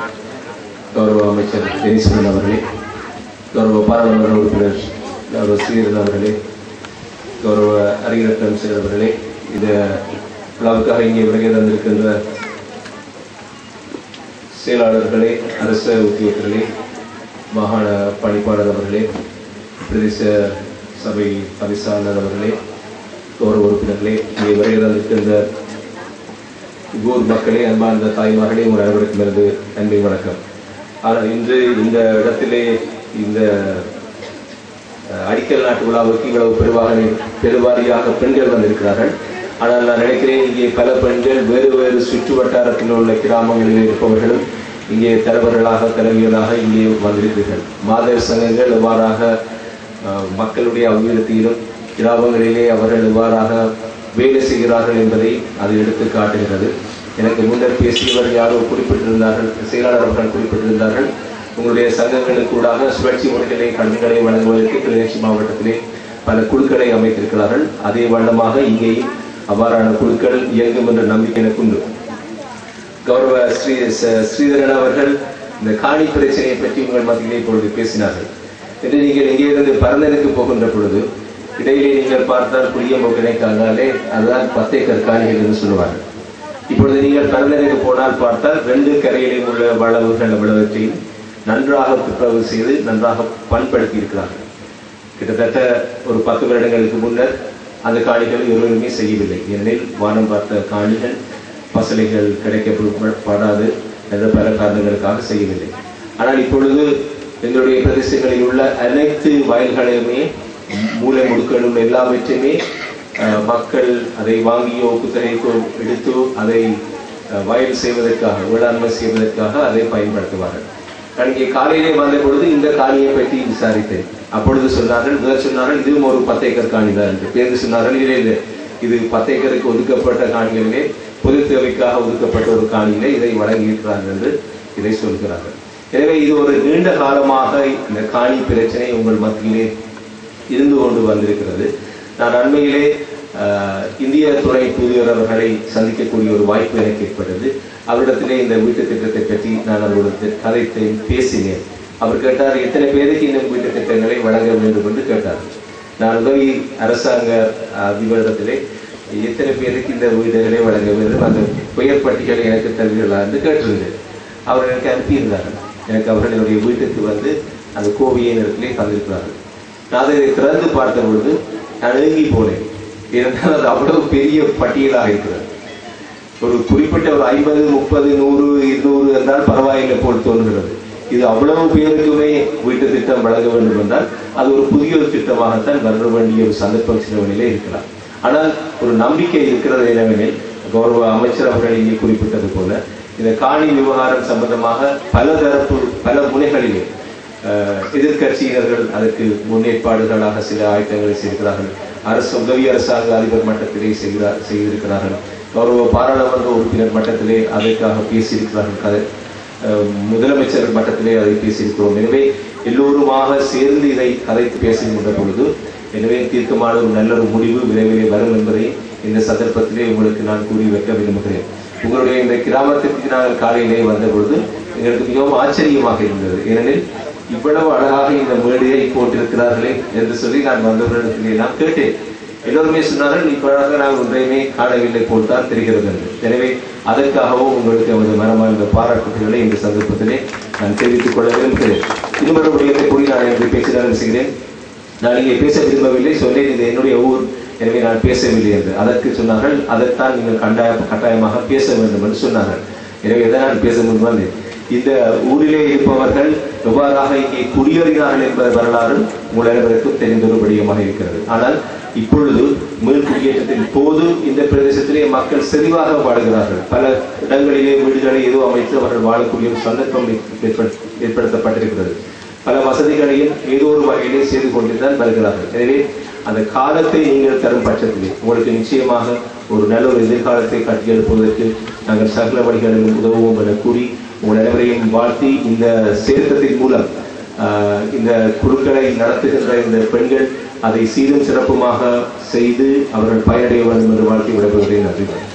கௌரவ அமைச்சர் டெனிஸ்வரன் அவர்களே கௌரவ பாராளுமன்ற உறுப்பினர் கௌரவ ஸ்ரீதரன் அவர்களே கௌரவ அறிஞர் சார் அவர்களே இந்த விழாவுக்காக இங்கே வருகை தந்திருக்கின்ற செயலாளர்களே அரச உத்தியோகர்களே மாகாண பணிப்பாளர் அவர்களே பிரதேச சபை தவிசாளர் அவர்களே கௌரவ உறுப்பினர்களே இங்கே வருகை தந்திருக்கின்ற ஊர் மக்களே அன்பார்ந்த தாய்மார்களே உங்கள் அனைவருக்கும் நன்றி வணக்கம் ஆனால் இன்று இந்த இடத்திலே இந்த அஹ், அடிக்கல் நாட்டு விழாவுக்கு இவ்வளவு பெருவாக பெருவாரியாக பெண்கள் வந்திருக்கிறார்கள் ஆனால் நான் நினைக்கிறேன் இங்கே பல பெண்கள் வேறு வேறு சுற்று வட்டாரத்தில் உள்ள கிராமங்களில் இருப்பவர்களும் இங்கே தலைவர்களாக தலைவியலாக இங்கே வந்திருக்கிறீர்கள் மாதர் சங்கங்கள் எவ்வாறாக அஹ், மக்களுடைய அபிவிருத்தியிலும் கிராமங்களிலே அவர்கள் எவ்வாறாக வேலை செய்கிறார்கள் என்பதை அது எடுத்து காட்டுகிறது எனக்கு முன்னர் பேசியவர் யாரோ குறிப்பிட்டிருந்தார்கள் செயலாளர் அவர்கள் குறிப்பிட்டிருந்தார்கள் உங்களுடைய சங்கங்களுக்கு கூடாக சுழற்சி முறைகளை கடன்களை வழங்குவதற்கு கிளிநொச்சி மாவட்டத்திலே பல குழுக்களை அமைத்திருக்கிறார்கள் அதே வண்ணமாக இங்கேயும் அவ்வாறான குழுக்கள் இயங்கும் என்ற நம்பிக்கை எனக்கு உண்டு கௌரவ ஸ்ரீ ச- ஸ்ரீதரன் அவர்கள் இந்த காணி பிரச்சனையை பற்றி உங்கள் மத்தியிலே இப்பொழுது பேசினார்கள் இன்று நீங்கள் இங்கே இருந்து பரந்தனுக்கு போகின்ற பொழுது இடையிலே நீங்கள் பார்த்தால் புளியம்போக்கினை காணாலே அதுதான் பத்தேக்கர் காணிகள் என்று சொல்லுவார்கள் இப்பொழுது நீங்கள் பரந்தனுக்கு போனால் பார்த்தால் ரெண்டு கரையிலும் உள்ள வளவுகள் அவ்வளவற்றையும் நன்றாக துப்புரவு செய்து நன்றாக பண்படுத்தி இருக்கிறார்கள் கிட்டத்தட்ட ஒரு பத்து வருடங்களுக்கு முன்னர் அந்த காணிகளை ஒருவருமே செய்யவில்லை ஏனெனில் வானம் பார்த்த காணிகள் பசலைகள் கிடைக்கப்படாது என்ற பல காரணங்களுக்காக செய்யவில்லை ஆனால் இப்பொழுது எங்களுடைய பிரதேசங்களில் உள்ள அனைத்து வயல்களையுமே மூலை முடுக்களும் எல்லாவற்றையுமே அஹ், மக்கள் அதை வாங்கியோ குத்தகைக்கோ எடுத்தோ அதை அஹ், வயல் செய்வதற்காக வேளாண்மை செய்வதற்காக அதை பயன்படுத்துவார்கள் நான் இங்கே காலையிலே வந்த பொழுது இந்த காணியை பற்றி விசாரித்தேன் அப்பொழுது சொன்னார்கள் முதல் சொன்னார்கள் இதுவும் ஒரு பத்து ஏக்கர் காணி தான் என்று பேருந்து சொன்னார்கள் இல்லை இல்லை இது பத்து ஏக்கருக்கு ஒதுக்கப்பட்ட காணிகளிலே பொது தேவைக்காக ஒதுக்கப்பட்ட ஒரு காணியிலே இதை வழங்கியிருக்கிறார்கள் என்று இதை சொல்கிறார்கள் எனவே இது ஒரு நீண்ட காலமாக இந்த காணி பிரச்சனை உங்கள் மத்தியிலே இருந்து கொண்டு வந்திருக்கிறது நான் அண்மையிலே ஆஹ், இந்திய துறை தூதுவர் அவர்களை சந்திக்கக்கூடிய ஒரு வாய்ப்பு எனக்கு ஏற்பட்டது அவரிடத்திலே இந்த வீட்டு திட்டத்தை பற்றி நான் அவருடைய கதைத்தை பேசினேன் அவர் கேட்டார் எத்தனை பேருக்கு இந்த வீட்டு திட்டங்களை வழங்க வேண்டும் என்று கேட்டார் நான் உதவி அரசாங்க அதிபரிடத்திலே எத்தனை பேருக்கு இந்த வீடுகளை வழங்க வேண்டும் அந்த பெயர் பட்டியலை எனக்கு தருவீர்களா என்று கேட்டிருந்தேன் அவர் எனக்கு அனுப்பியிருந்தார்கள் எனக்கு அவர்களுடைய வீட்டுக்கு வந்து அந்த கோவியை இடத்திலே தந்திருக்கிறார்கள் நான் அதை திறந்து பார்த்த பொழுது நான் ஏங்கி போனேன் ஏனென்றால் அது அவ்வளவு பெரிய பட்டியலாக இருக்கிறது ஒரு குறிப்பிட்ட ஒரு ஐம்பது முப்பது நூறு இருநூறு என்றால் பரவாயில்லை போல் தோன்றுகிறது இது அவ்வளவு பேருக்குமே வீட்டு திட்டம் வழங்க வேண்டும் என்றால் அது ஒரு புதிய ஒரு திட்டமாகத்தான் வர வேண்டிய ஒரு சந்தர்ப்பம் சில வழியிலே இருக்கலாம் ஆனால் ஒரு நம்பிக்கை இருக்கிறது என்னவெனில் கௌரவ அமைச்சர் அவர்கள் இங்கே குறிப்பிட்டது போல இந்த காணி விவகாரம் சம்பந்தமாக பல தரப்பு பல முனைகளிலே அஹ், எதிர்க்கட்சியினர்கள் அதற்கு முன்னேற்பாடுகளாக சில ஆயத்தங்களை செய்திருக்கிறார்கள் அரசு உதவி அரசாங்க அதிபர் மட்டத்திலே செய்கிறார் செய்திருக்கிறார்கள் கௌரவ பாராளுமன்ற உறுப்பினர் மட்டத்திலே அதற்காக பேசியிருக்கிறார்கள் கதை அஹ், முதலமைச்சர் மட்டத்திலே அதை பேசியிருக்கிறோம் எனவே எல்லோருமாக சேர்ந்து இதை கதைத்து பேசுகின்ற பொழுது எனவே தீர்க்கமான ஒரு நல்ல ஒரு முடிவு விரைவிலே வரும் என்பதை இந்த சந்தர்ப்பத்திலே உங்களுக்கு நான் கூறி வைக்க விரும்புகிறேன் உங்களுடைய இந்த கிராமத்திற்கு நாங்கள் காலையிலே வந்த பொழுது எங்களுக்கு மிகவும் ஆச்சரியமாக இருந்தது ஏனெனில் இவ்வளவு அழகாக இந்த மேடையை போட்டிருக்கிறார்களே என்று சொல்லி நான் வந்தவர்களிடத்திலே எல்லாம் கேட்டேன் எல்லோருமே சொன்னார்கள் இப்பழாக நாங்கள் ஒன்றையுமே காணவில்லை போல் தான் தெரிகிறது என்று எனவே அதற்காகவும் உங்களுக்கு நமது மனமார்ந்த பாராட்டுகளை இந்த சந்தர்ப்பத்திலே நான் தெரிவித்துக் கொள்ள விரும்புகிறேன் இன்னொரு விடயத்தை கூறி நான் என்று பேசினார் செய்கிறேன் நான் இங்கே பேச விரும்பவில்லை சொன்னேன் இது என்னுடைய ஊர் எனவே நான் பேசவில்லை என்று அதற்கு சொன்னார்கள் அதைத்தான் நீங்கள் கண்டாய கட்டாயமாக பேச வேண்டும் என்று சொன்னார்கள் எனவே இதை நான் பேச முன் வந்தேன் இந்த ஊரிலே இருப்பவர்கள் எவ்வாறாக இங்கே குடியேறினார்கள் என்பது வரலாறு உங்கள் அனைவருக்கும் தெரிந்த ஒரு விடயமாக இருக்கிறது ஆனால் இப்பொழுது மீள் குடியேற்றத்தின் போது இந்த பிரதேசத்திலே மக்கள் செறிவாக வாழ்கிறார்கள் பல இடங்களிலே வீடுகளை ஏதோ அமைத்து அவர்கள் வாழக்கூடிய ஒரு சந்தர்ப்பம் ஏற்படுத்த- ஏற்படுத்தப்பட்டிருக்கிறது பல வசதிகளையும் ஏதோ ஒரு வகையிலே செய்து கொண்டுதான் வருகிறார்கள் எனவே அந்த காலத்தை நீங்கள் தரும் பட்சத்திலே உங்களுக்கு நிச்சயமாக ஒரு நல்ல ஒரு எதிர்காலத்தை கட்டியெழுப்புவதற்கு நாங்கள் சகல வழிகளிலும் உதவுவோம் என கூறி உங்கள் அனைவரையும் வாழ்த்தி இந்த சேர்த்தத்தின் மூலம் ஆஹ், இந்த குழுக்களை நடத்துகின்ற இந்த பெண்கள் அதை சீரும் சிறப்புமாக செய்து அவர்கள் பயனடைய வேண்டும் என்று வாழ்த்தி விடைபெறுகிறேன் நன்றி